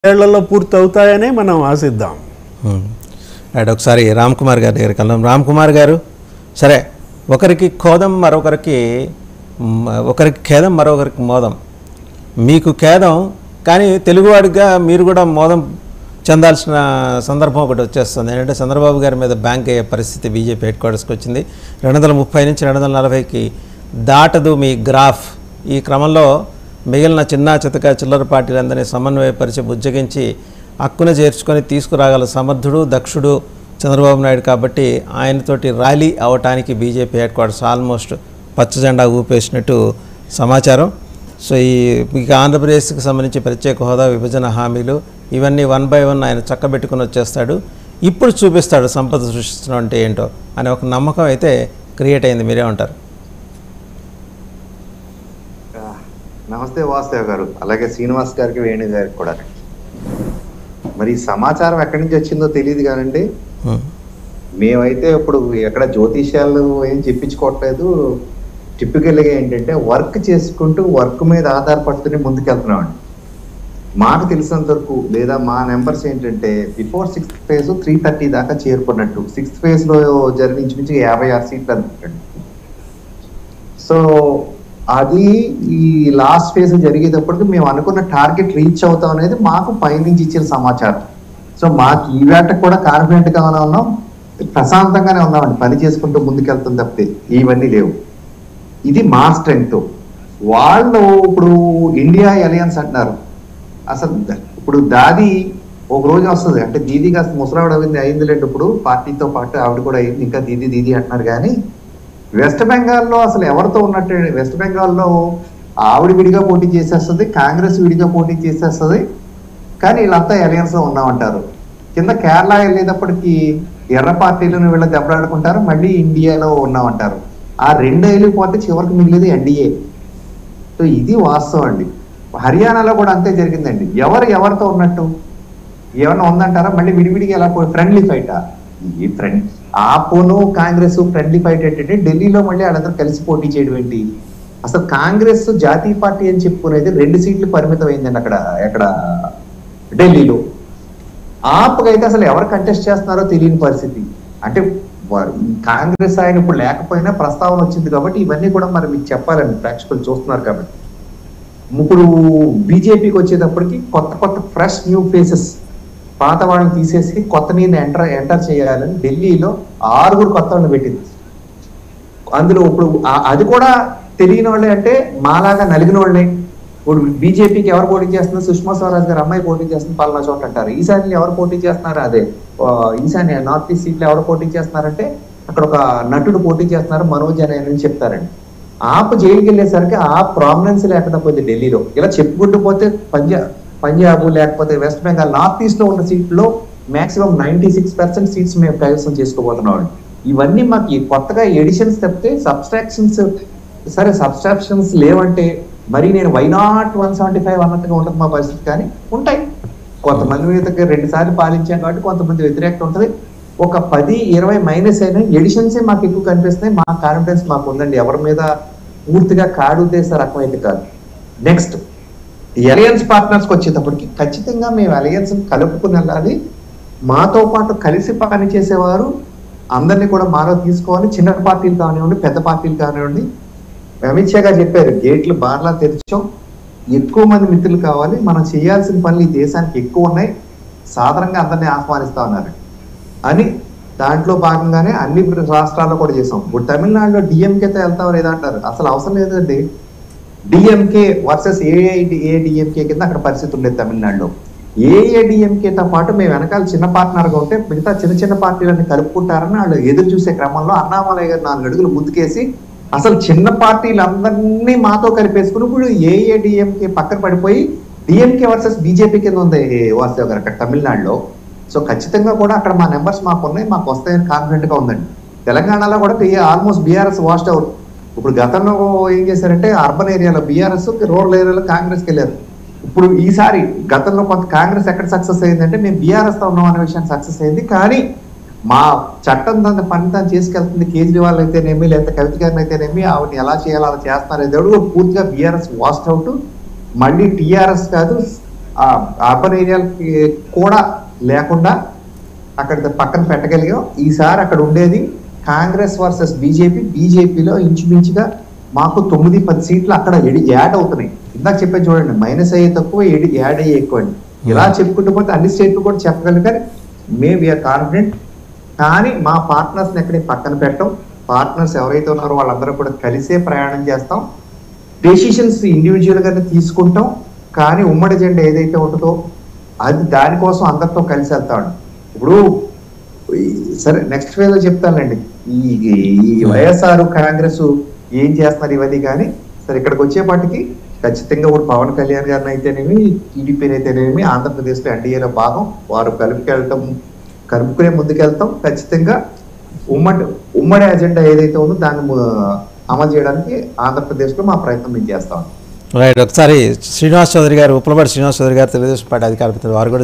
ఏళ్లలో పూర్తి అవుతాయని మనం ఆశిద్దాం ఉమ్. రైట్ ఒకసారి రామ్ కుమార్ గారి దగ్గరికి వెళ్దాం రామ్ కుమార్ గారు సరే ఒకరికి ఖోదం మరొకరికి మ్, ఒకరికి ఖేదం మరొకరికి మోదం మీకు ఖేదం కానీ తెలుగువాడిగా మీరు కూడా మోదం చెందాల్సిన సందర్భం ఒకటి వచ్చేస్తుంది ఏంటంటే చంద్రబాబు గారి మీద బ్యాంక్ అయ్యే పరిస్థితి బీజేపీ హెడ్ క్వార్టర్స్కి వచ్చింది రెండు వందల ముప్పై నుంచి రెండు వందల నలభైకి దాటదు మీ గ్రాఫ్ ఈ క్రమంలో మిగిలిన చిన్న చితక చిల్లర పార్టీలందరినీ సమన్వయపరిచి బుజ్జగించి హక్కున చేర్చుకొని తీసుకురాగల సమర్థుడు దక్షుడు చంద్రబాబు నాయుడు కాబట్టి ఆయనతోటి ర్యాలీ అవటానికి బీజేపీ హెడ్ క్వార్టర్స్ ఆల్మోస్ట్ పచ్చ జెండా ఊపేసినట్టు సమాచారం సో ఈ ఇక ఆంధ్రప్రదేశ్కి సంబంధించి ప్రత్యేక హోదా విభజన హామీలు ఇవన్నీ వన్ బై వన్ ఆయన చక్కబెట్టుకుని వచ్చేస్తాడు ఇప్పుడు చూపిస్తాడు సంపద సృష్టించడం అంటే ఏంటో అనే ఒక నమ్మకం అయితే క్రియేట్ అయింది మీరేమంటారు ఆ, నమస్తే వాసుదేవ్ గారు అలాగే శ్రీనివాస్ గారికి వేణు గారికి కూడా మరి ఈ సమాచారం ఎక్కడి నుంచి వచ్చిందో తెలియదు కానండి ఉమ్, మేమైతే ఇప్పుడు ఎక్కడ జ్యోతిష్యాలు ఏం చెప్పించుకోవట్లేదు టిపికల్గా ఏంటంటే వర్క్ చేసుకుంటూ వర్క్ మీద ఆధారపడుతూనే ముందుకెళ్తున్నామండి మాకు తెలిసినంత వరకు లేదా మా నెంబర్స్ ఏంటంటే before sixth phase three thirty దాకా చేరుకున్నట్టు సిక్స్త్ ఫేజ్ లో జరిగి ఇంచుమించు యాభై ఆరు సీట్లు అనుకుంటండి సో అది ఈ లాస్ట్ ఫేజ్ జరిగేటప్పటికి మేము అనుకున్న టార్గెట్ రీచ్ అవుతాం అనేది మాకు పైనుంచి ఇచ్చిన సమాచారం సో మాకు ఈ వేట కూడా కాన్ఫిడెంట్ గానే ఉన్నాం ప్రశాంతంగానే ఉన్నామండి పని చేసుకుంటూ ముందుకెళ్తాం తప్పితే ఇవన్నీ లేవు ఇది మా స్ట్రెంగ్త్ వాళ్ళు ఇప్పుడు ఇండియా అలయన్స్ అంటున్నారు అసలు ద- ఇప్పుడు దాది ఒక రోజు వస్తుంది అంటే దీది కాస్త ముసరావిడ అయింది అయిందిలేండి ఇప్పుడు పార్టీతో పాటు ఆవిడ కూడా అయింది ఇంకా దీది దీది అంటున్నారు కానీ వెస్ట్ బెంగాల్లో అసలు ఎవరితో ఉన్నట్టు వెస్ట్ బెంగాల్లో ఆవిడ విడిగా పోటీ చేసేస్తుంది కాంగ్రెస్ విడిగా పోటీ చేసేస్తుంది కానీ వీళ్ళంతా అలయన్స్ లో ఉన్నామంటారు కింద కేరళ వెళ్ళేటప్పటికి ఎర్ర పార్టీలను వీళ్ళ దెబ్బలాడుకుంటారు మళ్ళీ ఇండియాలో ఉన్నామంటారు ఆ రెండు వెళ్ళిపోతే చివరికి మిగిలింది ఎన్డీఏ సో ఇది వాస్తవం అండి హర్యానాలో కూడా అంతే జరిగిందండి ఎవరు ఎవరితో ఉన్నట్టు ఏమన్నా ఉందంటారా మళ్ళీ విడివిడిగా ఎలా ఫ్రెండ్లీ ఫైటా ఈ ఫ్రెండ్ ఆపోను కాంగ్రెస్ ఫ్రెండ్లీ ఫైట్ ఏంటంటే ఢిల్లీలో మళ్ళీ వాళ్ళందరూ కలిసి పోటీ చేయడం ఏంటి అసలు కాంగ్రెస్ జాతీయ పార్టీ అని చెప్పుకునేది రెండు సీట్లు పరిమితం అయిందండి అక్కడ అక్కడ ఢిల్లీలో ఆప్కైతే అసలు ఎవరు కంటెస్ట్ చేస్తున్నారో తెలియని పరిస్థితి అంటే వారు- ఈ కాంగ్రెస్ ఆయన ఇప్పుడు లేకపోయినా ప్రస్తావన వచ్చింది కాబట్టి ఇవన్నీ కూడా మరి మీకు చెప్పాలండి ప్రేక్షకులు చూస్తున్నారు కాబట్టి ఇప్పుడు బీజేపీకి వచ్చేటప్పటికి కొత్త కొత్త ఫ్రెష్ న్యూ ఫేసెస్ పాత వాళ్ళని తీసేసి కొత్త నీళ్ళు ఎంటర్ ఎంటర్ చేయాలని ఢిల్లీలో ఆరుగురు కొత్త వాళ్ళని పెట్టింది అందులో ఇప్పుడు ఆ- అది కూడా తెలియని వాళ్ళే అంటే మాలాగా నలిగిన వాళ్ళే ఇప్పుడు బీజేపీకి ఎవరు పోటీ చేస్తున్నారు సుష్మా స్వరాజ్ గారు అమ్మాయి పోటీ చేస్తుంది పలానా చోట అంటారు ఈశాన్యం ఎవరు పోటీ చేస్తున్నారు అదే ఆ, ఈశాన్య నార్త్ ఈస్ట్ సీట్లు ఎవరు పోటీ చేస్తున్నారంటే అక్కడ ఒక నటుడు పోటీ చేస్తున్నారు మనోజ్ అనే ఆయన అని చెప్తారండి ఆప్ జైలుకి వెళ్ళేసరికి ఆ ప్రామినెన్స్ లేకుండా పోయింది ఢిల్లీలో ఇలా చెప్పుకుంటూ పోతే పంజాబ్ పంజాబ్ లేకపోతే వెస్ట్ బెంగాల్ నార్త్ ఈస్ట్ లో ఉన్న సీట్లో maximum ninety six percent seats మేము కైవసం చేసుకోబోతున్నాం అండి. ఇవన్నీ మాకు ఈ కొత్తగా ఎడిషన్స్ తప్పితే సబ్స్ట్రాక్షన్స్ సరే సబ్స్ట్రాక్షన్స్ లేవంటే మరి నేను why not one seventy five అన్నట్టుగా ఉంటుంది మా పరిస్థితి కానీ ఉంటాయి కొంతమంది మీద దగ్గర రెండు సార్లు పాలించాం కాబట్టి కొంతమంది వ్యతిరేకత ఉంటుంది ఒక పది ఇరవై మైనస్ అయినా ఎడిషన్సే మాకు ఎక్కువ కనిపిస్తున్నాయి మా కాన్ఫిడెన్స్ మాకు ఉందండి ఎవరి మీద పూర్తిగా కాడుద్దేశ రకం అయితే కాదు నెక్స్ట్ అలయన్స్ పార్ట్నర్స్కి వచ్చేటప్పటికి ఖచ్చితంగా మేము అలయన్స్ కలుపుకుని వెళ్ళాలి మాతో పాటు కలిసి పని చేసేవారు అందరినీ కూడా మాలో తీసుకోవాలి చిన్న పార్టీలు కానివ్వండి పెద్ద పార్టీలు కానివ్వండి అమిత్ షా గారు చెప్పారు గేట్లు బార్లా తెరిచాం ఎక్కువ మంది మిత్రులు కావాలి మనం చేయాల్సిన పనులు ఈ దేశానికి ఎక్కువ ఉన్నాయి సాధారణంగా అందరినీ ఆహ్వానిస్తా ఉన్నారు అని దాంట్లో భాగంగానే అన్ని రాష్ట్రాల్లో కూడా చేసాం ఇప్పుడు తమిళనాడులో డిఎంకేతో వెళ్తాం లేదా అంటారు అసలు అవసరం లేదండి డిఎంకే వర్సెస్ ఏఐఏడిఎంకే కింద అక్కడ పరిస్థితి ఉండేది తమిళనాడులో ఏఐడిఎంకేతో పాటు మేము వెనకాల చిన్న పార్ట్నర్గా ఉంటే మిగతా చిన్న చిన్న పార్టీలన్నీ కలుపుకుంటారని వాళ్ళు ఎదురు చూసే క్రమంలో అన్నామలయ్య గారు నాలుగు అడుగులు ముందుకేసి అసలు చిన్న పార్టీలందరినీ మాతో కలిపేసుకుని ఇప్పుడు ఏఐడిఎంకే పక్కన పడిపోయి డిఎంకే వర్సెస్ బీజేపీ కింద ఉంది వాసుదేవ్ గారు అక్కడ తమిళనాడులో సో ఖచ్చితంగా కూడా అక్కడ మా నెంబర్స్ మాకు ఉన్నాయి మాకు వస్తాయని కాన్ఫిడెంట్ గా ఉందండి తెలంగాణలో కూడా ఆల్మోస్ట్ బీఆర్ఎస్ వాస్ట్ అవుట్ ఇప్పుడు గతంలో ఏం చేశారంటే అర్బన్ ఏరియాలో బీఆర్ఎస్ రూరల్ ఏరియాలో కాంగ్రెస్కి వెళ్ళారు ఇప్పుడు ఈసారి గతంలో కొంత కాంగ్రెస్ ఎక్కడ సక్సెస్ అయిందంటే మేము బీఆర్ఎస్ తో ఉన్నాం అనే విషయం సక్సెస్ అయింది కానీ మా చట్టం దాన్ని పని తాను చేసుకెళ్తుంది కేజ్రీవాల్ అయితేనేమి లేదా కవిత గారిని అయితేనేమి ఆవిడని ఎలా చేయాలో అలా చేస్తున్నారు దేవుడు పూర్తిగా బీఆర్ఎస్ వాస్ట్ అవుట్ మళ్ళీ టీఆర్ఎస్ కాదు ఆ అర్బన్ ఏరియాలకి కూడా లేకుండా అక్కడ పక్కన పెట్టగలిగాం ఈసారి అక్కడ ఉండేది కాంగ్రెస్ వర్సెస్ బీజేపీ బీజేపీలో ఇంచుమించుగా మాకు తొమ్మిది పది సీట్లు అక్కడ ఎడి- యాడ్ అవుతున్నాయి ఇందాక చెప్పాను చూడండి మైనస్ అయ్యే తక్కువ ఎడి- యాడ్ అయ్యే ఎక్కువ అండి ఇలా చెప్పుకుంటూ పోతే అన్ని స్టేట్లు కూడా చెప్పగలం కానీ మే వీఆర్ కాన్ఫిడెంట్ కానీ మా పార్ట్నర్స్ని ఎక్కడికి పక్కన పెట్టం పార్ట్నర్స్ ఎవరైతే ఉన్నారో వాళ్ళందరూ కూడా కలిసే ప్రయాణం చేస్తాం డెసిషన్స్ ఇండివిజువల్ గానే తీసుకుంటాం కానీ ఉమ్మడి జెండా ఏదైతే ఉంటుందో అది దానికోసం అందరితో కలిసి వెళ్తామండి ఇప్పుడు ఈ- సరే నెక్స్ట్ ఫేజ్ లో చెప్తానండి ఈ ఈ వైఎస్ఆర్ కాంగ్రెస్ ఏం చేస్తున్నారు ఇవన్నీ కానీ సరే ఇక్కడికి వచ్చేపాటికి ఖచ్చితంగా ఇప్పుడు పవన్ కళ్యాణ్ గారిని అయితేనేమి టీడీపీని అయితేనేమి ఆంధ్రప్రదేశ్లో ఎన్డీఏలో భాగం వారు కలుపుకెళ్ళటం కలుపుకునే ముందుకెళ్తాం ఖచ్చితంగా ఉమ్మడి ఉమ్మడి అజెండా ఏదైతే ఉందో దాన్ని ము- అమలు చేయడానికి ఆంధ్రప్రదేశ్లో మా ప్రయత్నం మేము చేస్తాం రైట్ ఒకసారి శ్రీనివాస్ చౌదరి గారు ఉప్పలపాటి శ్రీనివాస్ చౌదరి గారు తెలుగుదేశం పార్టీ అధికార ప్రతినిధి వారు కూడా